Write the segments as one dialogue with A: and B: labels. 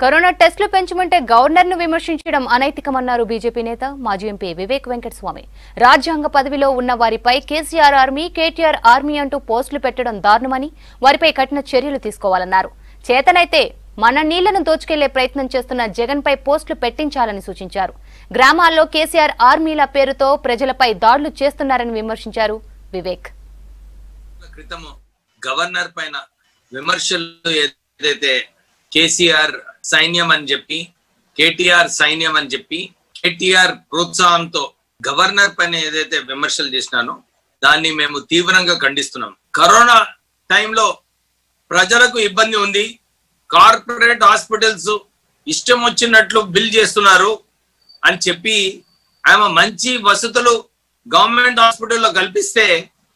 A: corona టెస్టులు పెంచమంటే governor ను విమర్శించడం అనైతికమన్నారు బీజేపీ నేత మాజీ ఎంపీ వివేక్ వెంకటస్వామి రాజ్యాంగ పదవిలో ఉన్న వారిపై కేసీఆర్ ఆర్మీ కేటీఆర్ ఆర్మీ అంటూ పోస్టులు పెట్టడం దారుణమని వారిపై కఠిన చర్యలు తీసుకోవాలన్నారు చేతనైతే మన నీళ్లను దోచుకెళ్లే ప్రయత్నం చేస్తున్న జగన్ పై పోస్టులు పెట్టించాలని సూచించారు గ్రామాల్లో కేసీఆర్ ఆర్మీల పేరుతో ప్రజలపై దాడులు చేస్తున్నారని విమర్శించారు వివేక్
B: క్రితము గవర్నర్ పైన విమర్శలు ఏదైతే కేసీఆర్ సైన్యం అని చెప్పి కేటీఆర్ సైన్యం అని చెప్పి కేటీఆర్ ప్రోత్సాహంతో గవర్నర్ పైన ఏదైతే విమర్శలు చేసినానో దాన్ని మేము తీవ్రంగా ఖండిస్తున్నాం కరోనా టైంలో ప్రజలకు ఇబ్బంది ఉంది కార్పొరేట్ హాస్పిటల్స్ ఇష్టం వచ్చినట్లు బిల్ చేస్తున్నారు అని చెప్పి ఆమె మంచి వసతులు గవర్నమెంట్ హాస్పిటల్లో కల్పిస్తే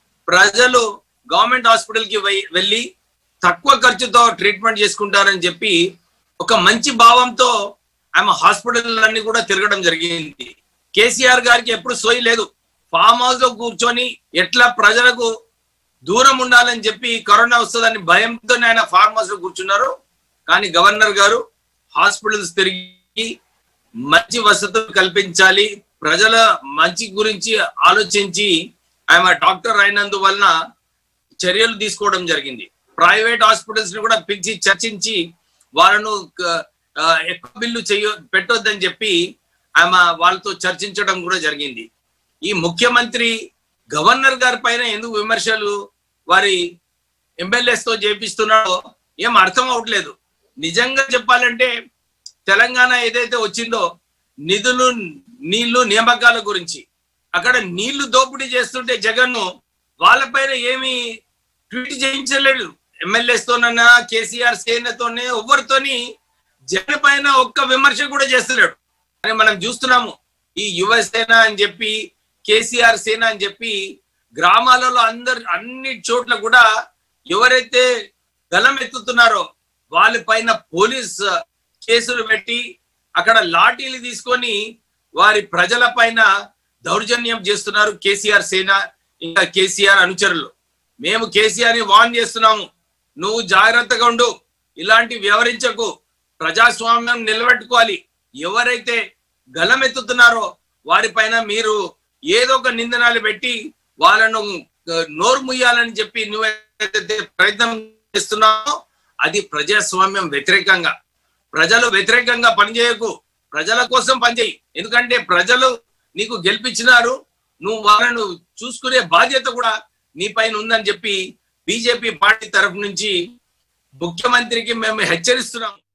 B: ప్రజలు గవర్నమెంట్ హాస్పిటల్ కి వై- వెళ్ళి తక్కువ ఖర్చుతో ట్రీట్మెంట్ చేసుకుంటారని చెప్పి ఒక మంచి భావంతో ఆమె హాస్పిటల్ అన్ని కూడా తిరగడం జరిగింది కేసీఆర్ గారికి ఎప్పుడు సోయి లేదు ఫామ్ హౌస్ లో కూర్చొని ఎట్లా ప్రజలకు దూరం ఉండాలని చెప్పి కరోనా వస్తుందని భయంతో ఆయన ఫార్మ్ హౌస్ లో కూర్చున్నారు కానీ గవర్నర్ గారు హాస్పిటల్స్ తిరిగి మంచి వసతులు కల్పించాలి ప్రజల మంచి గురించి ఆలోచించి ఆమె డాక్టర్ అయినందువలన చర్యలు తీసుకోవడం జరిగింది ప్రైవేట్ హాస్పిటల్స్ ని కూడా పిలిచి చర్చించి వాళ్ళను క- ఆ, ఎక్కువ బిల్లు చెయ్య పెట్టొద్దని చెప్పి ఆమె వాళ్ళతో చర్చించడం కూడా జరిగింది ఈ ముఖ్యమంత్రి గవర్నర్ గారి పైన ఎందుకు విమర్శలు వారి ఎమ్మెల్యేస్ తో చేపిస్తున్నాడో ఏం అర్థం అవట్లేదు నిజంగా చెప్పాలంటే తెలంగాణ ఏదైతే వచ్చిందో నిధులు నీళ్లు నియామకాల గురించి అక్కడ నీళ్లు దోపిడీ చేస్తుంటే జగన్ వాళ్ళపైన ఏమి ట్వీట్ చేయించలేడు ఎమ్మెల్యేస్ తోనన్నా కేసీఆర్ సేనతోనే ఎవరితోని జగన్ పైన ఒక్క విమర్శ కూడా చేస్తలేడు అని మనం చూస్తున్నాము ఈ యువ సేన అని చెప్పి కేసీఆర్ సేన అని చెప్పి గ్రామాలలో అందరు అన్ని చోట్ల కూడా ఎవరైతే గలం ఎత్తుతున్నారో వాళ్ళ పైన పోలీస్ కేసులు పెట్టి అక్కడ లాఠీలు తీసుకొని వారి ప్రజల పైన దౌర్జన్యం చేస్తున్నారు కేసీఆర్ సేన ఇంకా కేసీఆర్ అనుచరులు మేము కేసీఆర్ ని వార్న్ చేస్తున్నాము నువ్వు జాగ్రత్తగా ఉండు ఇలాంటి వ్యవహరించకు ప్రజాస్వామ్యం నిలబెట్టుకోవాలి ఎవరైతే గలమెత్తుతున్నారో వారిపైన మీరు ఏదో ఒక నిందనాలు పెట్టి వాళ్ళను ఆ, నోరు ముయ్యాలని చెప్పి నువ్వైతే ప్రయత్నం చేస్తున్నావో అది ప్రజాస్వామ్యం వ్యతిరేకంగా ప్రజలు వ్యతిరేకంగా పనిచేయకు ప్రజల కోసం పనిచేయి ఎందుకంటే ప్రజలు నీకు గెలిపించినారు నువ్వు వాళ్ళను చూసుకునే బాధ్యత కూడా నీ పైన ఉందని చెప్పి బీజేపీ పార్టీ తరఫు నుంచి ముఖ్యమంత్రికి మేము హెచ్చరిస్తున్నాం